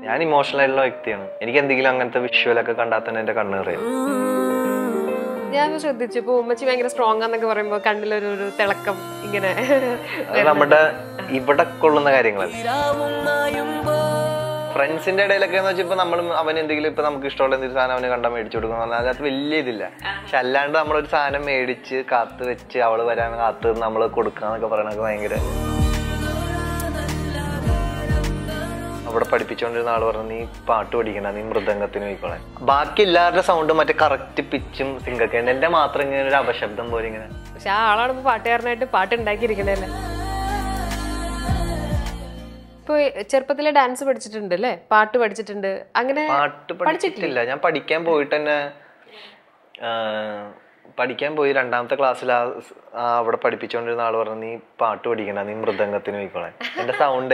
ഞാൻ ഇമോഷണൽ ആയിട്ടുള്ള വ്യക്തിയാണ് എനിക്ക് എന്തെങ്കിലും അങ്ങനത്തെ വിഷ്വലൊക്കെ കണ്ടാൽ തന്നെ എന്റെ കണ്ണ് നിറയും ഞാൻ ശ്രദ്ധിച്ചു ഇപ്പൊ ഉമ്മച്ചി ഭയങ്കര സ്ട്രോങ് ആന്നൊക്കെ പറയുമ്പോ കണ്ണിലൊരു ഒരു തിളക്കം ഇങ്ങനെ അത് നമ്മുടെ ഇവിടെ കൊള്ളുന്ന കാര്യങ്ങളല്ല ഫ്രണ്ട്സിന്റെ ഇടയിലൊക്കെ എന്ന് വെച്ചാൽ ഇപ്പൊ നമ്മൾ അവൻ എന്തെങ്കിലും ഇപ്പൊ നമുക്ക് ഇഷ്ടമുള്ള എന്തെങ്കിലും സാധനം അവന് കണ്ടാൽ മേടിച്ചു കൊടുക്കുന്ന പറഞ്ഞാൽ അതിനകത്ത് വലിയ ഇതില്ല പക്ഷെ അല്ലാണ്ട് നമ്മളൊരു സാധനം മേടിച്ച് കാത്ത് വെച്ച് അവള് വരാൻ കാത്ത് നമ്മൾ കൊടുക്കാന്നൊക്കെ പറയണൊക്കെ ഭയങ്കര അവിടെ പഠിപ്പിച്ചുകൊണ്ടിരുന്ന ആള് പറഞ്ഞു നീ പാട്ട് പഠിക്കണ്ട നീ മൃദംഗത്തിന് പോയിക്കോളെ ബാക്കി എല്ലാവരുടെ സൗണ്ടും മറ്റേ കറക്റ്റ് പിച്ചും സിങ്കൊക്കെ ഉണ്ട് എന്റെ മാത്രം ഇങ്ങനെ ഒരു അപശബ്ദം പോലെ ഇങ്ങനെ പക്ഷെ ആ ആളാണ് ഇപ്പൊ പാട്ടുകാരനായിട്ട് പാട്ട് ഉണ്ടാക്കിയിരിക്കണല്ലേ ഇപ്പൊ ചെറുപ്പത്തിലെ ഡാൻസ് പഠിച്ചിട്ടുണ്ട് അല്ലേ പാട്ട് പഠിച്ചിട്ടുണ്ട് അങ്ങനെ പാട്ട് പഠിച്ചിട്ടില്ല ഞാൻ പഠിക്കാൻ പോയിട്ട് തന്നെ ആ, പഠിക്കാൻ പോയി രണ്ടാമത്തെ ക്ലാസ്സിൽ ആ സ്- ആ അവിടെ പഠിപ്പിച്ചുകൊണ്ടിരുന്ന ആള് പറഞ്ഞു നീ പാട്ട് പഠിക്കണ്ട നീ മൃദംഗത്തിന് പോയിക്കോളെ എന്റെ സൗണ്ടേ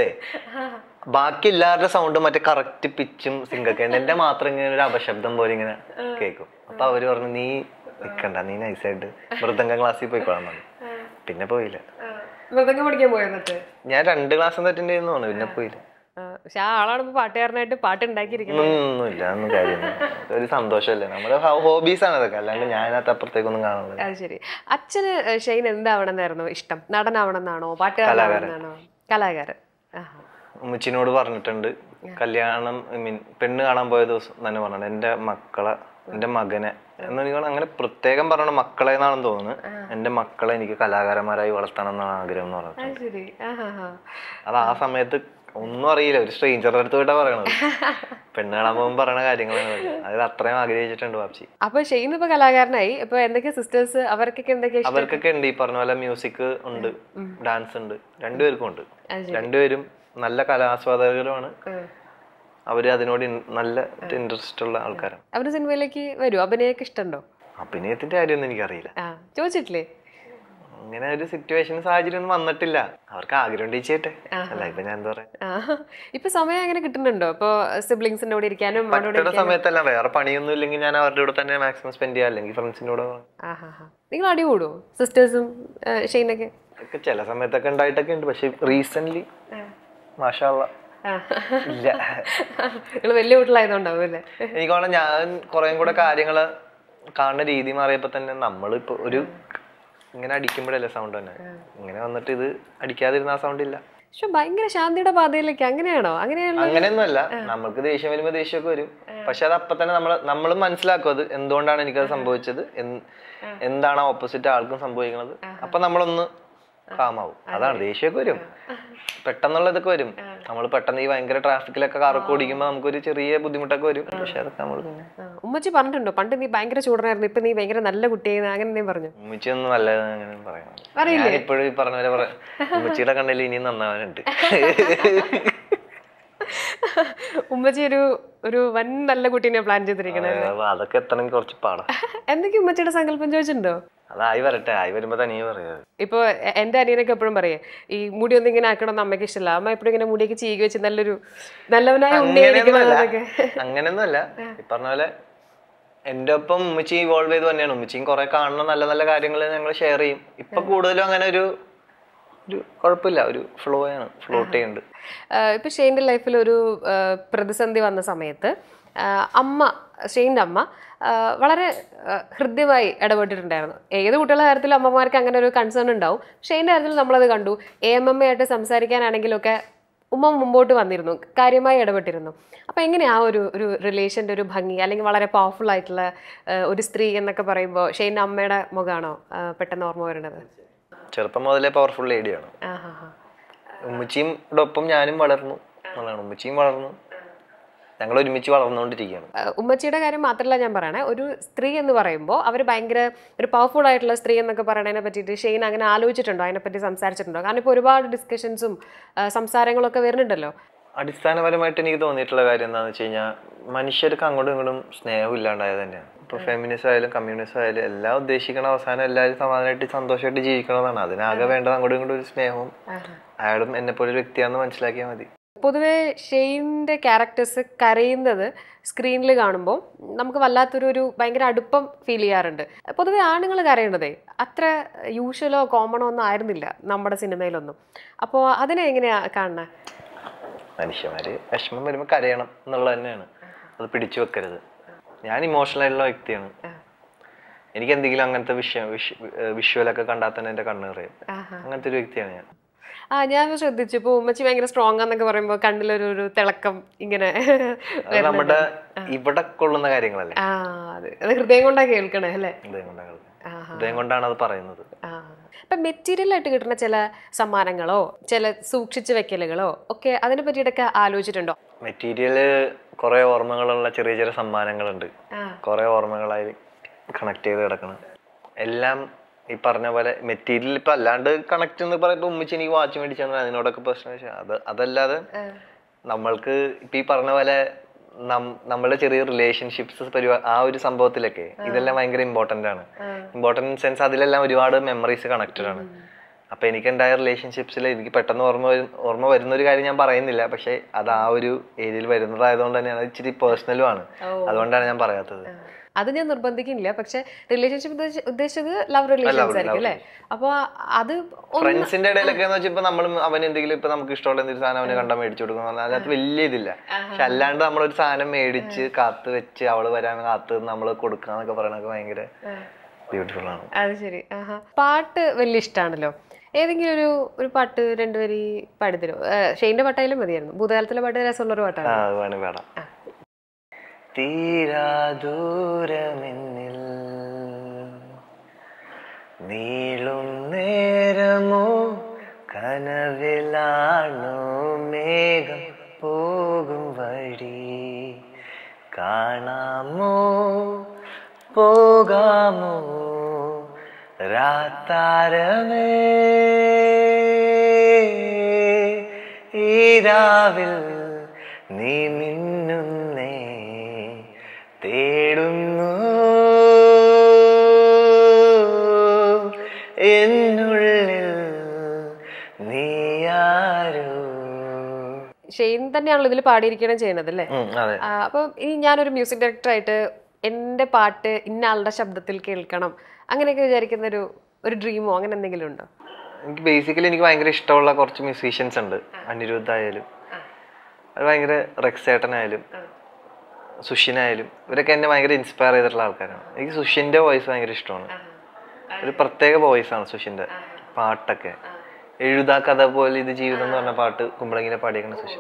ബാക്കി എല്ലാവരുടെ സൗണ്ടും മറ്റേ കറക്റ്റ് പിച്ചും സിങ്കൊക്കെ ഉണ്ട് എന്റെ മാത്രം ഇങ്ങനെ ഒരു അപശബ്ദം പോലെ ഇങ്ങനെ കേൾക്കും അപ്പൊ അവര് പറഞ്ഞു നീ നിക്കണ്ട നീ നൈസായിട്ട് മൃദംഗം ക്ലാസ്സിൽ പോയിക്കോളാൻ പറഞ്ഞു പിന്നെ പോയില്ല മൃദംഗം പഠിക്കാൻ പോയോ എന്നിട്ട് ഞാൻ രണ്ട് ക്ലാസ് അറ്റൻഡ് ചെയ്യുന്നു തോന്നുന്നു പിന്നെ പോയില്ല ആ, പക്ഷെ ആ ആളാണ് ഇപ്പൊ പാട്ടുകാരനായിട്ട് പാട്ട് ഉണ്ടാക്കിയിരിക്കുന്നത് ഒന്നുമില്ല ഒന്നും കാര്യമൊന്നും ഒരു സന്തോഷമല്ലേ നമ്മുടെ ഹോബീസ് ആണ് അതൊക്കെ അല്ലാണ്ട് ഞാനകത്ത് അപ്പുറത്തേക്കൊന്നും കാണുന്നില്ല അത് ശരി അച്ഛന് ഷെയ്ൻ എന്താവണം എന്നായിരുന്നു ഇഷ്ടം നടനാവണം എന്നാണോ പാട്ടുകാരനാവണമെന്നാണോ കലാകാരൻ ആഹാ. ഉമ്മച്ചിനോട് പറഞ്ഞിട്ടുണ്ട് കല്യാണം ഐ മീൻ പെണ്ണ് കാണാൻ പോയ ദിവസം തന്നെ പറഞ്ഞു എന്റെ മക്കളെ എന്റെ മകനെ എന്ന് എനിക്ക് തോന്നുന്നു അങ്ങനെ പ്രത്യേകം പറഞ്ഞ മക്കളെ എന്നാണെന്ന് തോന്നുന്നു എന്റെ മക്കളെ എനിക്ക് കലാകാരന്മാരായി വളർത്തണം എന്നാണ് ആഗ്രഹം എന്ന് പറഞ്ഞത് അത് ശരി ആഹാ അത് ആ സമയത്ത് ഒന്നും അറിയില്ല ഒരു സ്ട്രേഞ്ചറുടെ അടുത്ത് പോയിട്ടാ പറയണത് പെണ്ണ് കാണാൻ പോകുമ്പോൾ പറയണ കാര്യങ്ങളാണ് ഇതൊക്കെ. അതായത് അത്രയും ആഗ്രഹിച്ചിട്ടുണ്ട് വാപ്സി അപ്പൊ ഷെയ്ൻ ഇപ്പൊ കലാകാരനായി ഇപ്പൊ എന്തൊക്കെയാ സിസ്റ്റേഴ്സ് അവർക്കൊക്കെ എന്തൊക്കെയാ ഇഷ്ടം അവർക്കൊക്കെ ഉണ്ട് ഈ പറഞ്ഞ പോലെ മ്യൂസിക് ഉണ്ട് ഡാൻസ് ഉണ്ട് രണ്ടുപേർക്കും ഉണ്ട് രണ്ടുപേരും നല്ല കലാസ്വാദകരുമാണ് അവര് അതിനോട് ഇൻ- നല്ല ഇൻട്രസ്റ്റ് ഉള്ള ആൾക്കാരാണ് അവര് സിനിമയിലേക്ക് വരും അഭിനയൊക്കെ ഇഷ്ടമുണ്ടോ അഭിനയത്തിന്റെ കാര്യമൊന്നും എനിക്കറിയില്ല ആ ചോദിച്ചിട്ടില്ലേ അങ്ങനെ ഒരു സിറ്റുവേഷൻ സാഹചര്യം ഒന്നും വന്നിട്ടില്ല അവർക്ക് ആഗ്രഹം ചെയ്യട്ടെ അല്ല ഇപ്പൊ ഞാൻ എന്താ പറയാ ആ ഇപ്പൊ സമയം അങ്ങനെ കിട്ടുന്നുണ്ടോ ഇപ്പൊ സിബ്ലിങ്സിന്റെ കൂടെ ഇരിക്കാനും അവരോട് പറ്റുന്ന സമയത്തല്ല വേറെ പണിയൊന്നും ഇല്ലെങ്കിൽ ഞാൻ അവരുടെ കൂടെ തന്നെ മാക്സിമം സ്പെൻഡ് ചെയ്യാം അല്ലെങ്കിൽ ഫ്രണ്ട്സിന്റെ കൂടെ പോകാം. ആഹാ നിങ്ങൾ അടി കൂടുവോ സിസ്റ്റേഴ്സും ഷെയ്നൊക്കെ ഒക്കെ ചില സമയത്തൊക്കെ ഉണ്ടായിട്ടൊക്കെ ഉണ്ട് പക്ഷെ റീസെന്റ് മാഷാള്ള ഇല്ല നിങ്ങൾ വലിയ വീട്ടിലായതുകൊണ്ടാവും അല്ലേ എനിക്ക് തോന്നുന്നു ഞാൻ കുറേ കൂടെ കാര്യങ്ങള് കാണുന്ന രീതി മാറിയപ്പോ തന്നെ നമ്മളിപ്പോ ഒരു ഇങ്ങനെ അടിക്കുമ്പോഴല്ലേ സൗണ്ട് തന്നെ ഇങ്ങനെ വന്നിട്ട് ഇത് അടിക്കാതിരുന്ന ആ സൗണ്ട് ഇല്ല പക്ഷെ ഭയങ്കര ശാന്തിയുടെ പാതയിലേക്ക് അങ്ങനെയാണോ അങ്ങനെയുള്ള അങ്ങനെയൊന്നുമല്ല നമ്മൾക്ക് ദേഷ്യം വരുമ്പോ ദേഷ്യമൊക്കെ വരും പക്ഷെ അത് അപ്പൊ തന്നെ നമ്മൾ നമ്മൾ മനസ്സിലാക്കും അത് എന്തുകൊണ്ടാണ് എനിക്കത് സംഭവിച്ചത് എന്ത്- എന്താണ് ഓപ്പോസിറ്റ് ആൾക്കും സംഭവിക്കുന്നത് അപ്പൊ നമ്മളൊന്ന് കാമാവും അതാണ് ദേഷ്യമൊക്കെ വരും പെട്ടെന്നുള്ള ഇതൊക്കെ വരും നമ്മൾ പെട്ടെന്ന് ഈ ഭയങ്കര ട്രാഫിക്കിലൊക്കെ കാറൊക്കെ ഓടിക്കുമ്പോ നമുക്കൊരു ചെറിയ ബുദ്ധിമുട്ടൊക്കെ വരും പക്ഷെ അതൊക്കെ നമ്മൾ പിന്നെ ആ, ഉമ്മച്ചി പറഞ്ഞിട്ടുണ്ടോ പണ്ട് നീ ഭയങ്കര ചൂടനായിരുന്നു ഇപ്പൊ നീ ഭയങ്കര നല്ല കുട്ടിയായി അങ്ങനെ എന്തെങ്കിലും പറഞ്ഞു ഉമ്മച്ചിയൊന്നും നല്ല അങ്ങനെ പറയാം ഞാൻ ഇപ്പോഴും ഈ പറഞ്ഞ പോലെ പറയാം ഉമ്മച്ചിയുടെ കണ്ണിൽ ഇനിയും നന്നാവാനുണ്ട് ഉമ്മച്ചി ഒരു ഒരു വൻ നല്ല കുട്ടീനെ പ്ലാൻ ചെയ്തിരിക്കണേ അപ്പൊ അതൊക്കെ എത്തണമെങ്കിൽ കുറച്ച് പാടാ എന്തൊക്കെ ഉമ്മച്ചിയുടെ സങ്കല്പം ചോദിച്ചിട്ടുണ്ടോ അതായി വരട്ടെ ആയി വരുമ്പോ തനിയെ പറയാം ഇപ്പൊ എ- എന്റെ അനിയനൊക്കെ എപ്പോഴും പറയേ ഈ മുടി ഒന്നും ഇങ്ങനെ ആക്കണമെന്ന് അമ്മയ്ക്ക് ഇഷ്ടമല്ല അമ്മ എപ്പോഴും ഇങ്ങനെ മുടിയൊക്കെ ചീകി വെച്ച് നല്ലൊരു നല്ലവനായ ഉണ്ണിയായിരിക്കണം എന്നൊക്കെ അങ്ങനെയൊന്നുമല്ല ഈ പറഞ്ഞ പോലെ എന്റെ ഒപ്പം ഉമ്മച്ചി ഇവോൾവ് ചെയ്ത് തന്നെയാണ് ഉമ്മച്ചിയും കുറെ കാണുന്ന നല്ല നല്ല കാര്യങ്ങൾ ഞങ്ങൾ ഷെയർ ചെയ്യും ഇപ്പൊ കൂടുതലും അങ്ങനെ ഒരു ഒരു കുഴപ്പമില്ല ഒരു ഫ്ലോ ആണ് ഫ്ലോട്ട് ചെയ്യുന്നുണ്ട് ആഹ് ഇപ്പൊ ഷെയ്ൻ്റെ ലൈഫിൽ ഒരു ആഹ് പ്രതിസന്ധി വന്ന സമയത്ത് ആഹ് അമ്മ ഷെയ്ൻ്റെ അമ്മ ആഹ് വളരെ ആഹ് ഹൃദ്യമായി ഇടപെട്ടിട്ടുണ്ടായിരുന്നു ഏത് കുട്ടികളുടെ കാര്യത്തിൽ അമ്മമാർക്ക് അങ്ങനെ ഒരു കൺസേൺ ഉണ്ടാവും ഷെയ്ൻ്റെ കാര്യത്തിൽ നമ്മളത് കണ്ടു എ എം എം എ ആയിട്ട് സംസാരിക്കാനാണെങ്കിലൊക്കെ ഉമ്മ മുമ്പോട്ട് വന്നിരുന്നു കാര്യമായി ഇടപെട്ടിരുന്നു അപ്പോൾ എങ്ങനെയാ ആ ഒരു ഒരു റിലേഷൻ്റെ ഒരു ഭംഗി അല്ലെങ്കിൽ വളരെ പവർഫുൾ ആയിട്ടുള്ള ആഹ് ഒരു സ്ത്രീ എന്നൊക്കെ പറയുമ്പോൾ ഷെയ്ൻ്റെ അമ്മയുടെ മുഖമാണോ ആഹ് പെട്ടെന്ന് ഓർമ്മ വരുന്നത് ചെറുപ്പം മുതലേ പവർഫുൾ ലേഡിയാണ് ആ ഹാ ഹാ ഉമ്മച്ചിയും ഒപ്പം ഞാനും വളർന്നു എന്നുള്ളതാണ് ഉമ്മച്ചിയും വളർന്നു ഞങ്ങൾ ഒരുമിച്ച് വളർന്നുകൊണ്ടിരിക്കുകയാണ് ഏഹ് ഉമ്മച്ചിയുടെ കാര്യം മാത്രമല്ല ഞാൻ പറയണേ ഒരു സ്ത്രീ എന്ന് പറയുമ്പോൾ അവർ ഭയങ്കര ഒരു പവർഫുൾ ആയിട്ടുള്ള സ്ത്രീ എന്നൊക്കെ പറയണതിനെ പറ്റിയിട്ട് ഷെയ്ൻ അങ്ങനെ ആലോചിച്ചിട്ടുണ്ടോ അതിനെപ്പറ്റി സംസാരിച്ചിട്ടുണ്ടോ കാരണം ഇപ്പോൾ ഒരുപാട് ഡിസ്കഷൻസും സംസാരങ്ങളൊക്കെ വരുന്നുണ്ടല്ലോ അടിസ്ഥാനപരമായിട്ട് എനിക്ക് തോന്നിയിട്ടുള്ള കാര്യം എന്താണെന്ന് വെച്ച് കഴിഞ്ഞാൽ മനുഷ്യർക്ക് അങ്ങോട്ടും ഇങ്ങോട്ടും സ്നേഹം ഇല്ലാണ്ടായത് തന്നെയാണ് ഇപ്പൊ ഫെമിനിസം ആയാലും കമ്മ്യൂണിസം ആയാലും എല്ലാം ഉദ്ദേശിക്കണ അവസാനം എല്ലാവരും സമാധാനമായിട്ട് സന്തോഷമായിട്ട് ജീവിക്കണമെന്നാണ് അതിനാകെ വേണ്ടത് അങ്ങോട്ടും ഇങ്ങോട്ടും ഒരു സ്നേഹവും അയാളും എന്നെ പോലെ ഒരു വ്യക്തിയാണെന്ന് മനസ്സിലാക്കിയാൽ മതി പൊതുവേ ഷെയ്ൻ്റെ ക്യാരക്ടേഴ്സ് കരയുന്നത് സ്ക്രീനിൽ കാണുമ്പോൾ നമുക്ക് വല്ലാത്തൊരു ഒരു ഭയങ്കര അടുപ്പം ഫീൽ ചെയ്യാറുണ്ട് പൊതുവേ ആണുങ്ങൾ കരയണതേ അത്ര യൂഷ്വലോ കോമണോ ഒന്നും ആയിരുന്നില്ല നമ്മുടെ സിനിമയിലൊന്നും അപ്പോൾ അതിനെ എങ്ങനെയാ കാണുന്നത് മനുഷ്യന്മാര് വിഷമം വരുമ്പോൾ കരയണം എന്നുള്ളത് തന്നെയാണ് അത് പിടിച്ചു വെക്കരുത് ഞാൻ ഇമോഷണൽ ആയിട്ടുള്ള വ്യക്തിയാണ് എനിക്ക് എന്തെങ്കിലും അങ്ങനത്തെ വിഷയം വിഷ്വലൊക്കെ കണ്ടാൽ തന്നെ എൻ്റെ കണ്ണ് നിറയും ആഹാ. അങ്ങനത്തെ ഒരു വ്യക്തിയാണ് ഞാൻ ആ ഞാൻ ശ്രദ്ധിച്ചു ഇപ്പൊ ഉമ്മച്ചി ഭയങ്കര സ്ട്രോങ് ആന്നൊക്കെ പറയുമ്പോ കണ്ണിലൊരു ഒരു തിളക്കം ഇങ്ങനെ അത് നമ്മുടെ ഇവിടെ കൊള്ളുന്ന കാര്യങ്ങളല്ലേ ആ അത് അത് ഹൃദയം കൊണ്ടാ കേൾക്കണേ അല്ലേ ഹൃദയം കൊണ്ടാണ് ആഹാ. ഹൃദയം കൊണ്ടാണ് അത് പറയുന്നത് ആ ഇപ്പൊ മെറ്റീരിയൽ ആയിട്ട് കിട്ടുന്ന ചില സമ്മാനങ്ങളോ ചില സൂക്ഷിച്ചു വെക്കലുകളോ ഒക്കെ അതിനെ പറ്റിയിട്ടൊക്കെ ആലോചിച്ചിട്ടുണ്ടോ മെറ്റീരിയല് കുറെ ഓർമ്മകളുള്ള ചെറിയ ചെറിയ സമ്മാനങ്ങളുണ്ട് ആ കുറെ ഓർമ്മകളായി കണക്ട് ചെയ്ത് കിടക്കണം എല്ലാം ഈ പറഞ്ഞ പോലെ മെറ്റീരിയൽ ഇപ്പൊ അല്ലാണ്ട് കണക്ട് എന്ന് പറയുമ്പോൾ ഉമ്മിച്ച് എനിക്ക് വാച്ച് മേടിച്ചു തന്നാൽ അതിനോടൊക്കെ പ്രശ്നം പക്ഷെ അത് അതല്ലാതെ നമ്മൾക്ക് ഇപ്പൊ ഈ പറഞ്ഞ പോലെ നം- നമ്മളുടെ ചെറിയ റിലേഷൻഷിപ്സ് പരിപാടി ആ ഒരു സംഭവത്തിലൊക്കെ ഇതെല്ലാം ഭയങ്കര ഇമ്പോർട്ടന്റ് ആണ് ഇമ്പോർട്ടന്റ് സെൻസ് അതിലെല്ലാം ഒരുപാട് മെമ്മറീസ് കണക്റ്റഡ് ആണ് അപ്പൊ എനിക്ക് ഉണ്ടായ റിലേഷൻഷിപ്സിൽ എനിക്ക് പെട്ടെന്ന് ഓർമ്മ വരും ഓർമ്മ വരുന്ന ഒരു കാര്യം ഞാൻ പറയുന്നില്ല പക്ഷെ അത് ആ ഒരു ഏരിയയിൽ വരുന്നതായതുകൊണ്ട് തന്നെയാണ് അത് ഇച്ചിരി പേഴ്സണലും ആണ് അതുകൊണ്ടാണ് ഞാൻ പറയാത്തത് അത് ഞാൻ നിർബന്ധിക്കുന്നില്ല പക്ഷെ റിലേഷൻഷിപ്പ് ഉദ്ദേശിച്ചത് ലവ് റിലേഷൻസ് ആയിരിക്കും അല്ലേ അപ്പൊ അത് ഒന്ന് ഫ്രണ്ട്സിന്റെ ഇടയിലൊക്കെ എന്ന് വെച്ചാൽ ഇപ്പൊ നമ്മൾ അവൻ എന്തെങ്കിലും ഇപ്പൊ നമുക്ക് ഇഷ്ടമുള്ള എന്തെങ്കിലും സാധനം അവന് കണ്ടാൽ മേടിച്ചു കൊടുക്കുന്ന പറഞ്ഞാൽ അതിനകത്ത് വലിയ ഇതില്ല പക്ഷെ അല്ലാണ്ട് നമ്മളൊരു സാധനം മേടിച്ച് കാത്ത് വെച്ച് അവള് വരാൻ കാത്ത് നമ്മൾ കൊടുക്കാന്നൊക്കെ പറയണൊക്കെ ഭയങ്കര ബ്യൂട്ടിഫുൾ ആണ് അത് ശരി ആഹാ പാട്ട് വലിയ ഇഷ്ടമാണല്ലോ ഏതെങ്കിലും ഒരു ഒരു പാട്ട് രണ്ടുപേരി പാടിത്തരോ ഷെയിന്റെ പാട്ടായാലും മതിയായിരുന്നു ഭൂതകാലത്തിലെ പാട്ട് രസമുള്ള ഒരു പാട്ടാണ് ആ അത് വേണേ വേണം തീരാ ദൂരമെന്നിൽ നീളും നേരമോ കനവിലാണോ മേഘം പോകും വഴി കാണാമോ പോകാമോ രാത്താരമേ ഈ രാവിൽ നീ മിന്നുന്നേ തേടുന്നു എന്നുള്ളിൽ നീയാരോ ഷെയിൻ തന്നെയാണല്ലോ ഇതിൽ പാടിയിരിക്കണം ചെയ്യണത് അല്ലേ ഉം, അതെ ആ, അപ്പം ഇനി ഞാനൊരു മ്യൂസിക് ഡയറക്ടറായിട്ട് എൻ്റെ പാട്ട് ഇന്ന ആളുടെ ശബ്ദത്തിൽ കേൾക്കണം അങ്ങനെയൊക്കെ വിചാരിക്കുന്ന ഒരു ഒരു ഡ്രീമോ അങ്ങനെ എന്തെങ്കിലും ഉണ്ടോ എനിക്ക് ബേസിക്കലി എനിക്ക് ഭയങ്കര ഇഷ്ടമുള്ള കുറച്ച് മ്യൂസീഷ്യൻസ് ഉണ്ട് അനിരുദ്ധ ആയാലും അത് ഭയങ്കര റെക്സേട്ടനായാലും സുഷിനായാലും ഇവരൊക്കെ എന്നെ ഭയങ്കര ഇൻസ്പയർ ചെയ്തിട്ടുള്ള ആൾക്കാരാണ് എനിക്ക് സുഷിന്റെ വോയിസ് ഭയങ്കര ഇഷ്ടമാണ് ഒരു പ്രത്യേക വോയിസ് ആണ് സുഷിന്റെ പാട്ടൊക്കെ എഴുതാ കഥ പോലെ ഇത് ജീവിതം എന്ന് പറഞ്ഞ പാട്ട് കുമ്പളങ്ങിനെ പാടിയേക്കുന്ന സുഷിൻ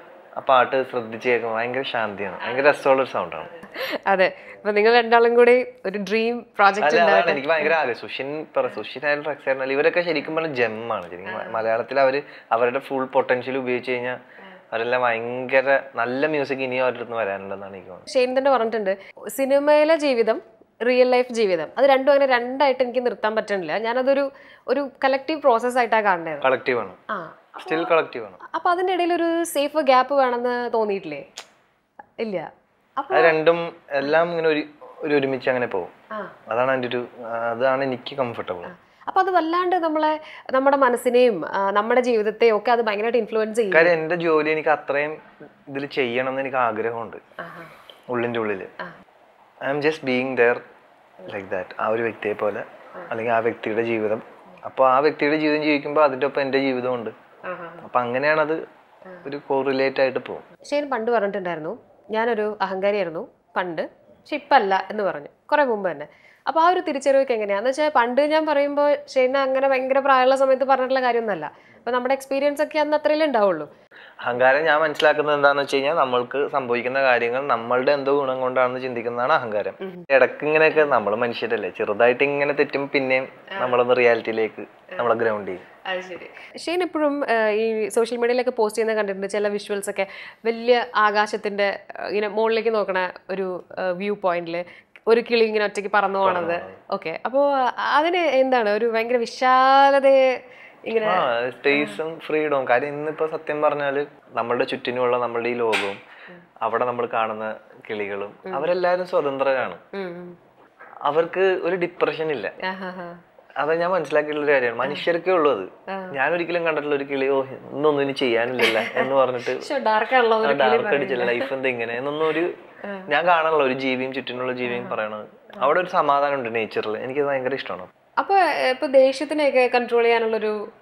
ആ പാട്ട് ശ്രദ്ധിച്ച് കേൾക്കുമ്പോൾ ഭയങ്കര ശാന്തിയാണ് ഭയങ്കര രസമുള്ള ഒരു സൗണ്ടാണ് അതെ അപ്പൊ നിങ്ങൾ രണ്ടാളും കൂടി ഒരു ഡ്രീം പ്രോജക്റ്റ് അല്ല അതാണ് എനിക്ക് ഭയങ്കര ആഗ്രഹം സുഷിൻ പറ സുഷിൻ ആയാലും റക്സ് ആയാലും ഇവരൊക്കെ ശരിക്കും പറഞ്ഞാൽ ജെമ്മാണ് ശരിക്കും മ- മലയാളത്തിൽ അവര് അവരുടെ ഫുൾ പൊട്ടൻഷ്യൽ ഉപയോഗിച്ച് കഴിഞ്ഞാൽ അവരെല്ലാം ഭയങ്കര നല്ല മ്യൂസിക് ഇനിയും അവരുടെ അടുത്ത് വരാനുണ്ടെന്നാണ് എനിക്ക് തോന്നുന്നത് ഷെയ്ൻ തന്നെ പറഞ്ഞിട്ടുണ്ട് സിനിമയിലെ ജീവിതം റിയൽ ലൈഫ് ജീവിതം അത് രണ്ടും അങ്ങനെ രണ്ടായിട്ട് എനിക്ക് നിർത്താൻ പറ്റണില്ല ഞാനതൊരു ഒരു കളക്റ്റീവ് പ്രോസസ് ആയിട്ടാണ് കാണുന്നത് കളക്റ്റീവ് ആണ് ആ സ്റ്റിൽ കളക്റ്റീവ് ആണ് അപ്പൊ അതിന്റെ ഇടയിൽ ഒരു സേഫ് ഗ്യാപ്പ് വേണമെന്ന് തോന്നിയിട്ടില്ലേ ഇല്ല അപ്പൊ അത് രണ്ടും എല്ലാം ഇങ്ങനെ ഒരു ഒരു ഒരുമിച്ച് അങ്ങനെ പോകും ആ അതാണ് എൻ്റെ ഒരു അതാണ് എനിക്ക് കംഫർട്ടബിൾ അപ്പൊ അത് വല്ലാണ്ട് നമ്മളെ നമ്മുടെ മനസ്സിനെയും ആ, നമ്മുടെ ജീവിതത്തെയും ഒക്കെ അത് ഭയങ്കരമായിട്ട് ഇൻഫ്ലുവൻസ് ചെയ്യും കാര്യം എൻ്റെ ജോലി എനിക്ക് അത്രയും ഇതിൽ ചെയ്യണം എന്ന് എനിക്ക് ആഗ്രഹമുണ്ട് ആഹാ. ഉള്ളിൻ്റെ ഉള്ളിൽ ആ. I am just being there like that ആ ഒരു വ്യക്തിയെ പോലെ അല്ലെങ്കിൽ ആ വ്യക്തിയുടെ ജീവിതം അപ്പോൾ ആ വ്യക്തിയുടെ ജീവിതം ജീവിക്കുമ്പോൾ അതിൻ്റെ ഒപ്പം എൻ്റെ ജീവിതമുണ്ട് ആഹാ. അപ്പം അങ്ങനെയാണത് ഒരു കോറിലേറ്റ് ആയിട്ട് പോകും ഷെയ്ൻ പണ്ട് പറഞ്ഞിട്ടുണ്ടായിരുന്നു ഞാനൊരു അഹങ്കാരിയായിരുന്നു പണ്ട് പക്ഷെ ഇപ്പം അല്ല എന്ന് പറഞ്ഞു കുറെ മുമ്പ് തന്നെ അപ്പോൾ ആ ഒരു തിരിച്ചറിവൊക്കെ എങ്ങനെയാന്ന് വെച്ചാൽ പണ്ട് ഞാൻ പറയുമ്പോൾ ഷെയ്ന അങ്ങനെ ഭയങ്കര പ്രായമുള്ള സമയത്ത് പറഞ്ഞിട്ടുള്ള കാര്യമൊന്നുമല്ല അപ്പോൾ നമ്മുടെ എക്സ്പീരിയൻസ് ഒക്കെ അന്ന് അത്രയല്ലേ ഉണ്ടാവുള്ളൂ അഹങ്കാരം ഞാൻ മനസ്സിലാക്കുന്നത് എന്താണെന്ന് വെച്ച് കഴിഞ്ഞാൽ നമ്മൾക്ക് സംഭവിക്കുന്ന കാര്യങ്ങൾ നമ്മളുടെ എന്തോ ഗുണം കൊണ്ടാണെന്ന് ചിന്തിക്കുന്നതാണ് അഹങ്കാരം ഇടയ്ക്ക് ഇങ്ങനെയൊക്കെ നമ്മൾ മനുഷ്യരല്ലേ ചെറുതായിട്ട് ഇങ്ങനെ തെറ്റും പിന്നെയും നമ്മളൊന്ന് റിയാലിറ്റിയിലേക്ക് നമ്മളെ ഗ്രൗണ്ട് ചെയ്യും അത് ശരി ഷെയ്ൻ എപ്പോഴും ഈ സോഷ്യൽ മീഡിയയിലൊക്കെ പോസ്റ്റ് ചെയ്യുന്ന കണ്ടിട്ടുണ്ട് ചില വിഷ്വൽസ് ഒക്കെ വലിയ ആകാശത്തിന്റെ ആ, ഇങ്ങനെ മുകളിലേക്ക് നോക്കണ ഒരു വ്യൂ പോയിന്റിൽ ഒരു കിളി ഇങ്ങനെ ഒറ്റയ്ക്ക് പറന്നു പോണത് ഓക്കെ അപ്പോൾ അതിന് എന്താണ് ഒരു ഭയങ്കര വിശാലതയെ ഇങ്ങനെ ആ സ്പേസും ഫ്രീഡവും കാര്യം ഇന്നിപ്പോ സത്യം പറഞ്ഞാല് നമ്മളുടെ ചുറ്റിനുമുള്ള നമ്മളുടെ ഈ ലോകവും അവിടെ നമ്മൾ കാണുന്ന കിളികളും അവരെല്ലാരും സ്വതന്ത്രരാണ് ഉം, ഉം. അവർക്ക് ഒരു ഡിപ്രഷൻ ഇല്ല ആഹാഹാ. അത് ഞാൻ മനസ്സിലാക്കിയിട്ടുള്ള ഒരു കാര്യമാണ് മനുഷ്യർക്കേ ഉള്ളൂ അത് ഞാൻ ഒരിക്കലും കണ്ടിട്ടുള്ള ഒരു കിളി ഓ ഇന്നൊന്നും ഇനി ചെയ്യാനില്ലല്ല എന്ന് പറഞ്ഞിട്ട് പക്ഷെ ഡാർക്ക് ആണല്ലോ ഒരു കിളി ഡാർക്ക് അടിച്ചില്ല ലൈഫ് എന്താ ഇങ്ങനെ എന്നൊന്നും ഒരു ഞാൻ കാണാനുള്ള ഒരു ജീവിയും ചുറ്റിനുള്ള ജീവിയും പറയണത് അവിടെ ഒരു സമാധാനം ഉണ്ട് നേച്ചറിൽ എനിക്കത് ഭയങ്കര ഇഷ്ടമാണ് അപ്പൊ ഏഹ്, ഇപ്പൊ ദേഷ്യത്തിനെയൊക്കെ കൺട്രോൾ ചെയ്യാനുള്ളൊരു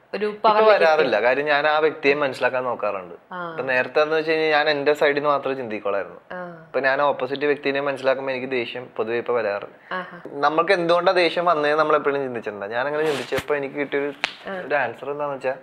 ഒരു ഇപ്പൊ പവർ വരാറില്ല കാര്യം ഞാൻ ആ വ്യക്തിയെ മനസ്സിലാക്കാൻ നോക്കാറുണ്ട് ആ. ഇപ്പൊ നേരത്തെ എന്ന് വെച്ച് കഴിഞ്ഞാൽ ഞാൻ എന്റെ സൈഡിൽ നിന്ന് മാത്രമേ ചിന്തിക്കോളായിരുന്നു ആ ഇപ്പൊ ഞാൻ ഓപ്പോസിറ്റ് വ്യക്തിനെ മനസ്സിലാക്കുമ്പോൾ എനിക്ക് ദേഷ്യം പൊതുവെ ഇപ്പൊ വരാറ് ആഹാ നമുക്ക് എന്തുകൊണ്ടാ ദേഷ്യം വന്നതെന്ന് നമ്മൾ എപ്പോഴും ചിന്തിച്ചിട്ടുണ്ട് ഞാൻ അങ്ങനെ ചിന്തിച്ചപ്പോ എനിക്ക് കിട്ടിയൊരു ഒരു ആൻസർ എന്താന്ന് വെച്ചാൽ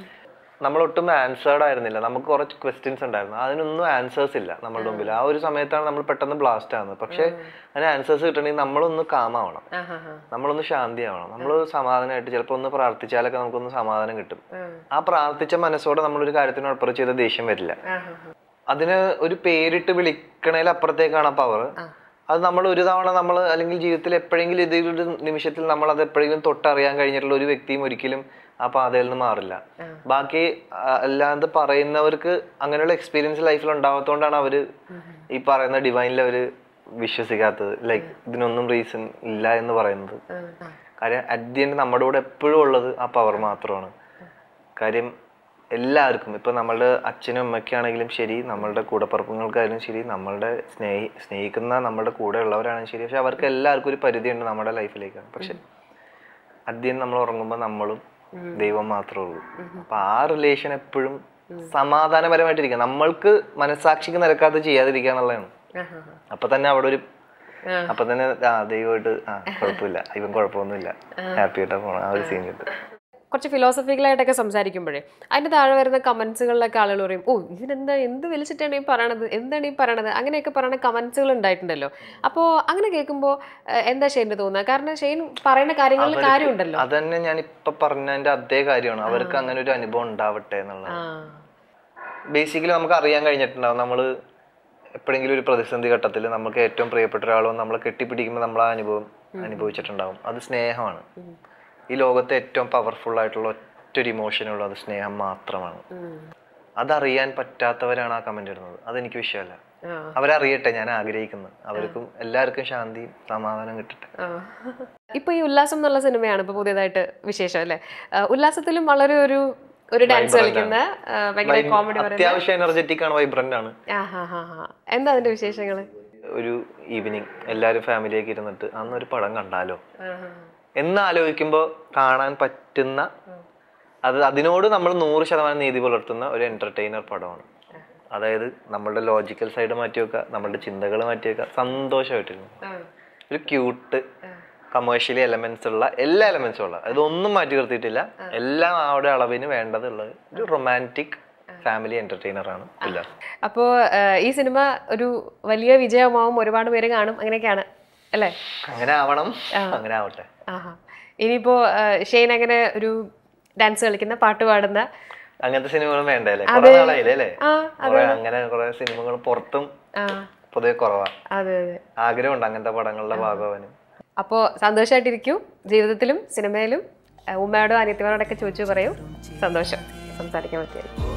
നമ്മൾ ഒട്ടും ആൻസേർഡ് ആയിരുന്നില്ല നമുക്ക് കുറച്ച് ക്വസ്റ്റ്യൻസ് ഉണ്ടായിരുന്നു അതിനൊന്നും ആൻസേഴ്സ് ഇല്ല നമ്മളുടെ മുമ്പിൽ ആ ഒരു സമയത്താണ് നമ്മൾ പെട്ടെന്ന് ബ്ലാസ്റ്റ് ആവുന്നത് പക്ഷെ അതിന് ആൻസേഴ്സ് കിട്ടണമെങ്കിൽ നമ്മളൊന്ന് കാമാവണം ആഹാ ഹാ നമ്മളൊന്ന് ശാന്തിയാവണം നമ്മൾ സമാധാനമായിട്ട് ചിലപ്പോൾ ഒന്ന് പ്രാർത്ഥിച്ചാലൊക്കെ നമുക്കൊന്ന് സമാധാനം കിട്ടും ഉം. ആ പ്രാർത്ഥിച്ച മനസ്സോടെ നമ്മളൊരു കാര്യത്തിന് അപ്പുറം ചെയ്ത ദേഷ്യം വരില്ല ആഹാ ഹാ അതിന് ഒരു പേരിട്ട് വിളിക്കണേൽ അപ്പുറത്തേക്കാണ് ആ പവർ അത് നമ്മൾ ഒരു തവണ നമ്മൾ അല്ലെങ്കിൽ ജീവിതത്തിൽ എപ്പോഴെങ്കിലും ഇതൊരു നിമിഷത്തിൽ നമ്മൾ അത് എപ്പോഴെങ്കിലും തൊട്ടറിയാൻ കഴിഞ്ഞിട്ടുള്ള ഒരു വ്യക്തിയും ഒരിക്കലും ആ പാതയിൽ നിന്ന് മാറില്ല ബാക്കി ആ, അല്ലാണ്ട് പറയുന്നവർക്ക് അങ്ങനെയുള്ള എക്സ്പീരിയൻസ് ലൈഫിൽ ഉണ്ടാവാത്തോണ്ടാണ് അവര് ഈ പറയുന്ന ഡിവൈനിൽ അവര് വിശ്വസിക്കാത്തത് ലൈക്ക് ഇതിനൊന്നും റീസൺ ഇല്ല എന്ന് പറയുന്നത് ഉം. ആ. കാര്യം അറ്റ് ദി എൻഡ് നമ്മുടെ കൂടെ എപ്പോഴും ഉള്ളത് ആ പവർ മാത്രമാണ് കാര്യം എല്ലാവർക്കും ഇപ്പൊ നമ്മളുടെ അച്ഛനും അമ്മയ്ക്കാണെങ്കിലും ശരി നമ്മളുടെ കൂടപ്പറപ്പുങ്ങൾക്കായാലും ശരി നമ്മളുടെ സ്നേഹി സ്നേഹിക്കുന്ന നമ്മുടെ കൂടെ ഉള്ളവരാണെങ്കിലും ശരി പക്ഷെ അവർക്ക് എല്ലാവർക്കും ഒരു പരിധിയുണ്ട് നമ്മുടെ ലൈഫിലേക്കാണ് പക്ഷെ അറ്റ് ദി എൻഡ് നമ്മൾ ഉറങ്ങുമ്പോൾ നമ്മളും ദൈവം മാത്രമേ ഉള്ളൂ അപ്പൊ ആ റിലേഷൻ എപ്പോഴും സമാധാനപരമായിട്ടിരിക്കുക നമ്മൾക്ക് മനസാക്ഷിക്ക് നിരക്കാതെ ചെയ്യാതിരിക്കുക എന്നുള്ളതാണ് ആഹാ ഹാ. അപ്പൊ തന്നെ അവിടെ ഒരു ആ. അപ്പൊ തന്നെ ആ ദൈവമായിട്ട് ആ കുഴപ്പമില്ല ഇവൻ കുഴപ്പമൊന്നുമില്ല ഹാപ്പി ആയിട്ടാ പോണം ആ ഒരു സീൻ കിട്ടും കുറച്ച് ഫിലോസഫിക്കലായിട്ടൊക്കെ സംസാരിക്കുമ്പോഴേ അതിന്റെ താഴെ വരുന്ന കമന്റ്സുകളിലൊക്കെ ആളുകൾ പറയും ഓ ഇതിനെന്താ എന്ത് വലിച്ചിട്ടാണ് ഈ പറയണത് എന്താണ് ഈ പറയണത് അങ്ങനെയൊക്കെ പറയുന്ന കമന്റ്സുകൾ ഉണ്ടായിട്ടുണ്ടല്ലോ അപ്പോൾ അങ്ങനെ കേൾക്കുമ്പോൾ എന്താ ഷെയ്ന് തോന്നുക കാരണം ഷെയ്ൻ പറയുന്ന കാര്യങ്ങളിൽ കാര്യമുണ്ടല്ലോ അതന്നെ ഞാൻ ഇപ്പൊ പറഞ്ഞതിന്റെ അതേ കാര്യമാണ് അവർക്ക് അങ്ങനെ ഒരു അനുഭവം ഉണ്ടാവട്ടെ എന്നുള്ളത് ആ ബേസിക്കലി നമുക്ക് അറിയാൻ കഴിഞ്ഞിട്ടുണ്ടാവും നമ്മള് എപ്പോഴെങ്കിലും ഒരു പ്രതിസന്ധി ഘട്ടത്തിൽ നമുക്ക് ഏറ്റവും പ്രിയപ്പെട്ട ഒരാളോ നമ്മളെ കെട്ടിപ്പിടിക്കുമ്പോൾ നമ്മൾ ആ അനുഭവം അനുഭവിച്ചിട്ടുണ്ടാവും അത് സ്നേഹമാണ് ഈ ലോകത്തെ ഏറ്റവും പവർഫുൾ ആയിട്ടുള്ള ഒറ്റൊരു ഇമോഷനുള്ള അത് സ്നേഹം മാത്രമാണ് ഉം. അതറിയാൻ പറ്റാത്തവരാണ് ആ കമന്റ് ഇടുന്നത് അതെനിക്ക് വിഷയമല്ല ആ അവരറിയട്ടെ ഞാൻ ആഗ്രഹിക്കുന്നത് അവർക്കും എല്ലാവർക്കും ശാന്തിയും സമാധാനം കിട്ടട്ടെ ആ. ഇപ്പൊ ഈ ഉല്ലാസം എന്നുള്ള സിനിമയാണ് ഇപ്പൊ പുതിയതായിട്ട് വിശേഷം അല്ലെ ഉല്ലാസത്തിലും വളരെ ഒരു ഒരു ഡാൻസ് കളിക്കുന്ന ആ, ഭയങ്കര കോമഡി പറയുന്ന അത്യാവശ്യം എനർജറ്റിക് ആണ് വൈബ്രന്റ് ആണ് ആ ഹാ ഹാ ഹാ എന്താ അതിന്റെ വിശേഷങ്ങള് ഒരു ഈവനിങ് എല്ലാവരും ഫാമിലിയൊക്കെ ഇരുന്നിട്ട് അന്നൊരു പടം കണ്ടാലോ ആ, ഹാ. എന്ന് ആലോചിക്കുമ്പോൾ കാണാൻ പറ്റുന്ന അത് അതിനോട് നമ്മൾ നൂറ് ശതമാനം നീതി പുലർത്തുന്ന ഒരു എന്റർടൈനർ പടമാണ് അതായത് നമ്മളുടെ ലോജിക്കൽ സൈഡ് മാറ്റി വെക്കുക നമ്മളുടെ ചിന്തകൾ മാറ്റി വെക്കുക സന്തോഷമായിട്ടിരുന്നു ആ. ഒരു ക്യൂട്ട് കമേഴ്ഷ്യലി എലമെന്റ്സ് ഉള്ള എല്ലാ എലമെന്റ്സും ഉള്ള അതൊന്നും മാറ്റി നിർത്തിയിട്ടില്ല എല്ലാം അവിടെ അളവിന് വേണ്ടതുള്ളത് ഒരു റൊമാൻറ്റിക് ഫാമിലി എന്റർടൈനർ ആണ് ഉല്ലാസ് അപ്പോ ആ, ഈ സിനിമ ഒരു വലിയ വിജയമാവും ഒരുപാട് പേര് കാണും അങ്ങനെയൊക്കെയാണ് അല്ലേ അങ്ങനെ ആവണം അങ്ങനെ ആവട്ടെ ആഹാ ഇനിയിപ്പോ ആ, ഷെയ്ൻ അങ്ങനെ ഒരു ഡാൻസ് കളിക്കുന്ന പാട്ട് പാടുന്ന അങ്ങനത്തെ സിനിമകളും വേണ്ടല്ലേ കുറെ നാളായില്ലേ അല്ലേ ആ കുറെ അങ്ങനെ കുറെ സിനിമകൾ പുറത്തും ആ പൊതുവെ കുറവാ അതെ അതെ ആഗ്രഹമുണ്ട് അങ്ങനത്തെ പടങ്ങളുടെ ഭാഗമാവാനും അപ്പോൾ സന്തോഷമായിട്ടിരിക്കൂ ജീവിതത്തിലും സിനിമയിലും ആ, ഉമ്മയോടും അനിയത്തിമാരോടൊക്കെ ചോദിച്ചു പറയൂ സന്തോഷം സംസാരിക്കാൻ പറ്റിയത്